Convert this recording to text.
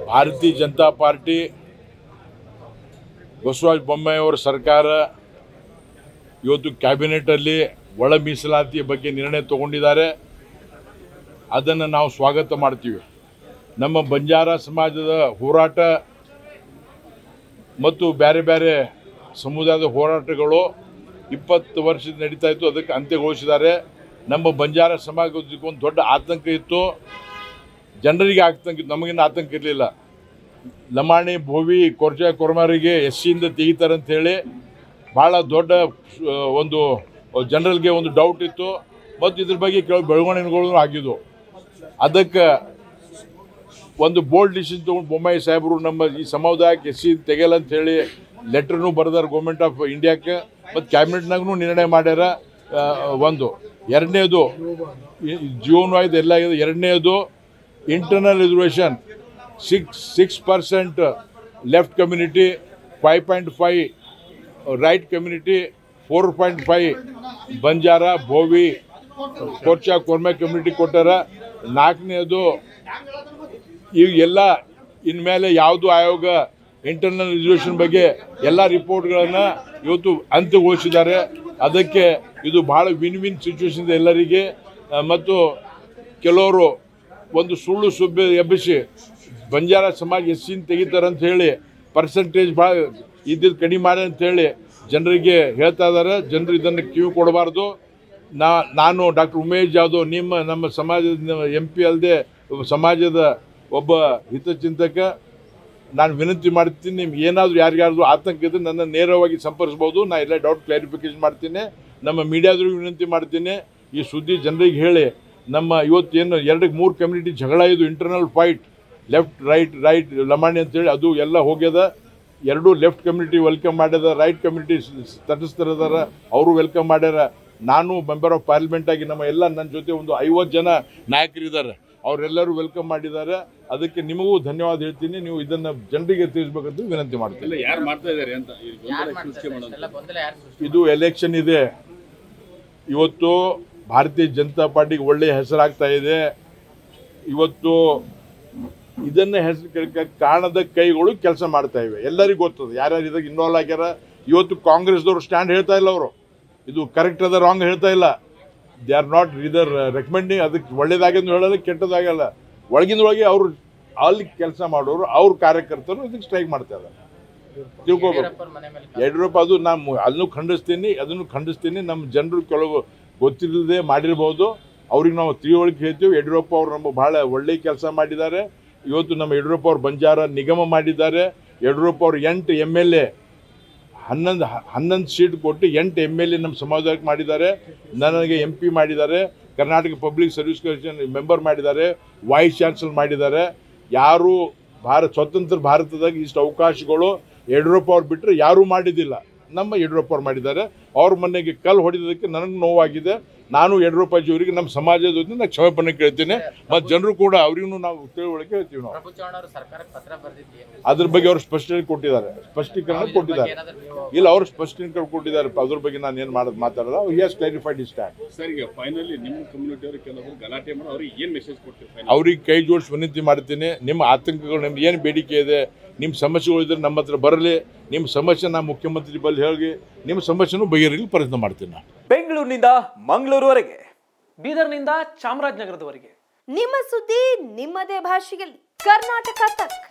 ಭಾರತೀಯ ಜನತಾ ಪಾರ್ಟಿ ಬಸವರಾಜ ಬೊಮ್ಮಾಯಿಯವರ ಸರ್ಕಾರ ಇವತ್ತು ಕ್ಯಾಬಿನೆಟಲ್ಲಿ ಒಳ ಮೀಸಲಾತಿಯ ಬಗ್ಗೆ ನಿರ್ಣಯ ತಗೊಂಡಿದ್ದಾರೆ ಅದನ್ನು ನಾವು ಸ್ವಾಗತ ಮಾಡ್ತೀವಿ ನಮ್ಮ ಬಂಜಾರ ಸಮಾಜದ ಹೋರಾಟ ಮತ್ತು ಬೇರೆ ಬೇರೆ ಸಮುದಾಯದ ಹೋರಾಟಗಳು ಇಪ್ಪತ್ತು ವರ್ಷದ ನಡೀತಾ ಇತ್ತು ಅದಕ್ಕೆ ಅಂತ್ಯಗೊಳಿಸಿದ್ದಾರೆ ನಮ್ಮ ಬಂಜಾರ ಸಮಾಜಕ್ಕೆ ಒಂದು ದೊಡ್ಡ ಆತಂಕ ಇತ್ತು ಜನರಿಗೆ ಆತಂಕ ಇತ್ತು ನಮಗಿನ್ನ ಆತಂಕ ಇರಲಿಲ್ಲ ಲಮಾಣಿ ಭೋವಿ ಕೊರ್ಜಾ ಕೊರಮಾರಿಗೆ ಎಸ್ ಸಿಯಿಂದ ತೆಗಿತಾರೆ ಅಂತ ಹೇಳಿ ಭಾಳ ದೊಡ್ಡ ಆ, ಒಂದು ಜನರಲ್ಗೆ ಒಂದು ಡೌಟ್ ಇತ್ತು ಮತ್ತು ಇದ್ರ ಬಗ್ಗೆ ಕೆಲವು ಬೆಳವಣಿಗೆಗಳು ಆಗಿದ್ವು ಅದಕ್ಕೆ ಒಂದು ಬೋಲ್ಡ್ ಡಿಸಿಷನ್ ತೊಗೊಂಡು ಬೊಮ್ಮಾಯಿ ಸಾಹೇಬರು ನಮ್ಮ ಈ ಸಮುದಾಯಕ್ಕೆ ಎಸ್ ಸಿ ತೆಗೆಯಲ್ಲ ಅಂತ ಹೇಳಿ ಲೆಟ್ರನ್ನು ಬರೆದಾರ ಗೌರ್ಮೆಂಟ್ ಆಫ್ ಇಂಡಿಯಾಕ್ಕೆ ಮತ್ತು ಕ್ಯಾಬಿನೆಟ್ನಾಗೂ ನಿರ್ಣಯ ಮಾಡ್ಯಾರ ಆ, ಒಂದು ಎರಡನೇದು ಜೀವನವಾಯ್ದು ಎಲ್ಲ ಇದೆ ಎರಡನೇದು internal reservation six six percent left community five point five right community four point five Banjara Bhovi Korcha Korama community ಕೊಟ್ಟಾರ ನಾಲ್ಕನೇದು ಈಗ ಎಲ್ಲ ಇನ್ಮೇಲೆ ಯಾವುದು ಆಯೋಗ ಇಂಟರ್ನಲ್ ರಿಸರ್ವೇಷನ್ ಬಗ್ಗೆ ಎಲ್ಲ ರಿಪೋರ್ಟ್ಗಳನ್ನು ಇವತ್ತು ಅಂತ್ಯಗೊಳಿಸಿದ್ದಾರೆ ಅದಕ್ಕೆ ಇದು ಭಾಳ ವಿನ್ ವಿನ್ ಸಿಚುವೇಶನ್ ಇದೆ ಎಲ್ಲರಿಗೆ ಆ, ಮತ್ತು ಕೆಲವರು ಒಂದು ಸುಳ್ಳು ಸುಬ್ಬೆ ಎಬ್ಬಿಸಿ ಬಂಜಾರ ಸಮಾಜ ಎಸ್ ಸಿನ್ ತೆಗಿತಾರೆ ಅಂತ ಹೇಳಿ ಪರ್ಸೆಂಟೇಜ್ ಭಾಳ ಇದ್ದಿದ್ದು ಕಡಿಮೆ ಮಾಡಿ ಅಂತ ಹೇಳಿ ಜನರಿಗೆ ಹೇಳ್ತಾ ಇದ್ದಾರೆ ಜನರು ಇದನ್ನು ಕಿವಿ ಕೊಡಬಾರ್ದು ನಾ ನಾನು ಡಾಕ್ಟರ್ ಉಮೇಶ್ ಜಾಧವ್ ನಿಮ್ಮ ನಮ್ಮ ಸಮಾಜದ ಎಂ ಪಿ ಅಲ್ಲದೆ ಸಮಾಜದ ಒಬ್ಬ ಹಿತಚಿಂತಕ ನಾನು ವಿನಂತಿ ಮಾಡ್ತೀನಿ ನಿಮ್ಗೆ ಏನಾದರೂ ಯಾರಿಗಾದ್ರೂ ಆತಂಕ ಇದ್ದರೆ ನನ್ನ ನೇರವಾಗಿ ಸಂಪರ್ಸ್ಬೋದು ನಾನು ಎಲ್ಲ ಡೌಟ್ ಕ್ಲಾರಿಫಿಕೇಶನ್ ಮಾಡ್ತೀನಿ ನಮ್ಮ ಮೀಡಿಯಾದವ್ರಿಗೆ ವಿನಂತಿ ಮಾಡ್ತೀನಿ ಈ ಸುದ್ದಿ ಜನರಿಗೆ ಹೇಳಿ ನಮ್ಮ ಇವತ್ತೇನು ಎರಡಕ್ಕೆ ಮೂರು ಕಮ್ಯುನಿಟಿ ಜಗಳ ಇದು internal fight left right right Lamani ಅಂತೇಳಿ ಅದು ಎಲ್ಲ ಹೋಗ್ಯದ ಎರಡೂ ಲೆಫ್ಟ್ ಕಮ್ಯುನಿಟಿ ವೆಲ್ಕಮ್ ಮಾಡ್ಯದ ರೈಟ್ ಕಮ್ಯುನಿಟಿ ತಟಸ್ಥರದಾರ ಅವರು ವೆಲ್ಕಮ್ ಮಾಡ್ಯಾರ ನಾನು ಮೆಂಬರ್ ಆಫ್ ಪಾರ್ಲಿಮೆಂಟ್ ಆಗಿ ನಮ್ಮ ಎಲ್ಲ ನನ್ನ ಜೊತೆ ಒಂದು ಐವತ್ತು ಜನ ನಾಯಕರಿದ್ದಾರೆ ಅವರೆಲ್ಲರೂ ವೆಲ್ಕಮ್ ಮಾಡಿದ್ದಾರೆ ಅದಕ್ಕೆ ನಿಮಗೂ ಧನ್ಯವಾದ ಹೇಳ್ತೀನಿ ನೀವು ಇದನ್ನು ಜನರಿಗೆ ತಿಳಿಸ್ಬೇಕಂತ ವಿನಂತಿ ಮಾಡ್ತೀನಿ ಇಲ್ಲ ಯಾರು ಮಾಡ್ತಾ ಇದ್ದಾರೆ ಅಂತ ಈ ಯಾರು ಗೊಂದಲ ಸೃಷ್ಟಿ ಮಾಡ್ತಾರೆ ಮಾಡೋದು ಇಷ್ಟೆಲ್ಲ ಗೊಂದಲ ಯಾರು ಸೃಷ್ಟಿ ಇದು ಎಲೆಕ್ಷನ್ ಇದೆ ಇವತ್ತು ಭಾರತೀಯ ಜನತಾ ಪಾರ್ಟಿಗೆ ಒಳ್ಳೆಯ ಹೆಸರಾಗ್ತಾ ಇದೆ ಇವತ್ತು ಇದನ್ನ ಹೆಸರು ಕಾರಣದ ಕೈಗಳು ಕೆಲಸ ಮಾಡ್ತಾ ಇವೆ ಎಲ್ಲರಿಗೂ ಗೊತ್ತದ ಯಾರ್ಯಾರು ಇದಾಗ ಇನ್ವಾಲ್ವ್ ಆಗ್ಯಾರ ಇವತ್ತು ಕಾಂಗ್ರೆಸ್ದವ್ರು ಸ್ಟ್ಯಾಂಡ್ ಹೇಳ್ತಾ ಇಲ್ಲ ಅವರು ಇದು ಕರೆಕ್ಟ್ ಅದ ರಾಂಗ್ ಹೇಳ್ತಾ ಇಲ್ಲ they are not either recommending ಅದಕ್ಕೆ ಒಳ್ಳೇದಾಗ್ಯದ ಹೇಳೋದು ಕೆಟ್ಟದಾಗಲ್ಲ ಒಳಗಿಂದೊಳಗೆ ಅವರು ಅಲ್ಲಿ ಕೆಲಸ ಮಾಡೋರು ಅವ್ರ ಕಾರ್ಯಕರ್ತರು ಇದಕ್ಕೆ ಸ್ಟ್ರೈಕ್ ಮಾಡ್ತಾ ಇದ್ದಾರೆ ತಿಳ್ಕೊಬೇಕು ಯಡಿಯೂರಪ್ಪರ ಮನೆ ಮೇಲೆ ಕಾಲು ಯಡಿಯೂರಪ್ಪ ಅದು ನಾನು ಅದನ್ನು ಖಂಡಿಸ್ತೀನಿ ಅದನ್ನು ಖಂಡಿಸ್ತೀನಿ ನಮ್ಮ ಜನರು ಕೆಲವು ಗೊತ್ತಿಲ್ಲದೆ ಮಾಡಿರ್ಬೋದು ಅವ್ರಿಗೆ ನಾವು ತಿಳುವಳಿಕೆ ಹೇಳ್ತೀವಿ ಯಡಿಯೂರಪ್ಪ ಅವರು ನಮ್ಮ ಭಾಳ ಒಳ್ಳೆ ಕೆಲಸ ಮಾಡಿದ್ದಾರೆ ಇವತ್ತು ನಮ್ಮ ಯಡಿಯೂರಪ್ಪ ಅವ್ರು ಬಂಜಾರ ನಿಗಮ ಮಾಡಿದ್ದಾರೆ ಯಡಿಯೂರಪ್ಪ ಅವ್ರು ಎಂಟು ಎಮ್ ಎಲ್ ಎ ಹನ್ನೊಂದು ಹನ್ನೊಂದು ಸೀಟ್ ಕೊಟ್ಟು ಎಂಟು ಎಮ್ ಎಲ್ ಎ ನಮ್ಮ ಸಮಾಜಕ್ಕೆ ಮಾಡಿದ್ದಾರೆ ನನಗೆ ಎಂ ಪಿ ಮಾಡಿದ್ದಾರೆ Karnataka public service commission member ಮಾಡಿದ್ದಾರೆ ವೈಸ್ ಚಾನ್ಸಲರ್ ಮಾಡಿದ್ದಾರೆ ಯಾರು ಭಾರತ ಸ್ವತಂತ್ರ ಭಾರತದಾಗ ಇಷ್ಟು ಅವಕಾಶಗಳು ಯಡಿಯೂರಪ್ಪ ಅವ್ರು ಬಿಟ್ಟರೆ ಯಾರೂ ಮಾಡಿದ್ದಿಲ್ಲ ನಮ್ಮ ಯಡಿಯೂರಪ್ಪ ಅವ್ರು ಮಾಡಿದ್ದಾರೆ ಅವ್ರ ಮನೆಗೆ ಕಲ್ಲು ಹೊಡೆದಕ್ಕೆ ನನಗೆ ನೋವಾಗಿದೆ ನಾನು ಯಡಿಯೂರಪ್ಪಾಜಿಯವರಿಗೆ ನಮ್ಮ ಸಮಾಜದ ವತಿಯಿಂದ ನಾನು ಕ್ಷಮಾಪಣೆ ಕೇಳ್ತೀನಿ ಮತ್ತು ಜನರು ಕೂಡ ಅವ್ರಿಗೂ ನಾವು ತಿಳುವಳಿಕೆ ಹೇಳ್ತೀವಿ ನಾವು ಪ್ರಭು ಚೌಹಾಣ್ ಅವರು ಸರ್ಕಾರಕ್ಕೆ ಪತ್ರ ಬರೆದಿದ್ದು ಏನು ಅದ್ರ ಬಗ್ಗೆ ಅವರು ಸ್ಪಷ್ಟನೆ ಕೊಟ್ಟಿದ್ದಾರೆ ಸ್ಪಷ್ಟೀಕರಣ ಇದ್ರ ಬಗ್ಗೆ ಕೊಟ್ಟಿದ್ದಾರೆ ಏನಾದ್ರು ನೀವು ಇಲ್ಲ ಅವರು ಸ್ಪಷ್ಟೀಕರಣ ಕೊಟ್ಟಿದ್ದಾರೆ ಅದ್ರ ಬಗ್ಗೆ ನಾನು ಏನು ಮಾಡೋದು ಮಾತಾಡಲ್ಲ he has clarified is stand sir ಈಗ ಫೈನಲಿ ನಿಮ್ಮ ಕಮ್ಯುನಿಟಿ ಅವರು ಕೆಲವರು ಗಲಾಟೆ ಮಾಡಿ ಅವ್ರಿಗೆ ಏನ್ ಮೆಸೇಜ್ ಕೊಡ್ತೀವಿ ಫೈನಲ್ ಅವ್ರಿಗೆ ಕೈ ಜೋಡಿಸಿ ವಿನಂತಿ ಮಾಡ್ತೀನಿ ನಿಮ್ಮ ಆತಂಕಗಳು ನಿಮ್ದು ಏನು ಬೇಡಿಕೆ ಇದೆ ನಿಮ್ಮ ಸಮಸ್ಯೆಗಳು ಇದ್ರೆ ನಮ್ಮ ಹತ್ರ ಬರಲಿ ನಿಮ್ಮ ಸಮಸ್ಯೆ ನಾ ಮುಖ್ಯಮಂತ್ರಿ ಬಲ್ಲಿ ಹೇಳಿ ನಿಮ್ಮ ಸಮಸ್ಯೆನೂ ಬಗೆಹರಿಲಿ ಪ್ರಯತ್ನ ಮಾಡ್ತೀನಿ ನಾನು ಬೆಂಗಳೂರಿನಿಂದ ಮಂಗಳೂರುವರೆಗೆ ಬೀದರ್ನಿಂದ ಚಾಮರಾಜನಗರದವರೆಗೆ ನಿಮ್ಮ ಸುದ್ದಿ ನಿಮ್ಮದೇ ಭಾಷೆಯಲ್ಲಿ ಕರ್ನಾಟಕ ತಕ್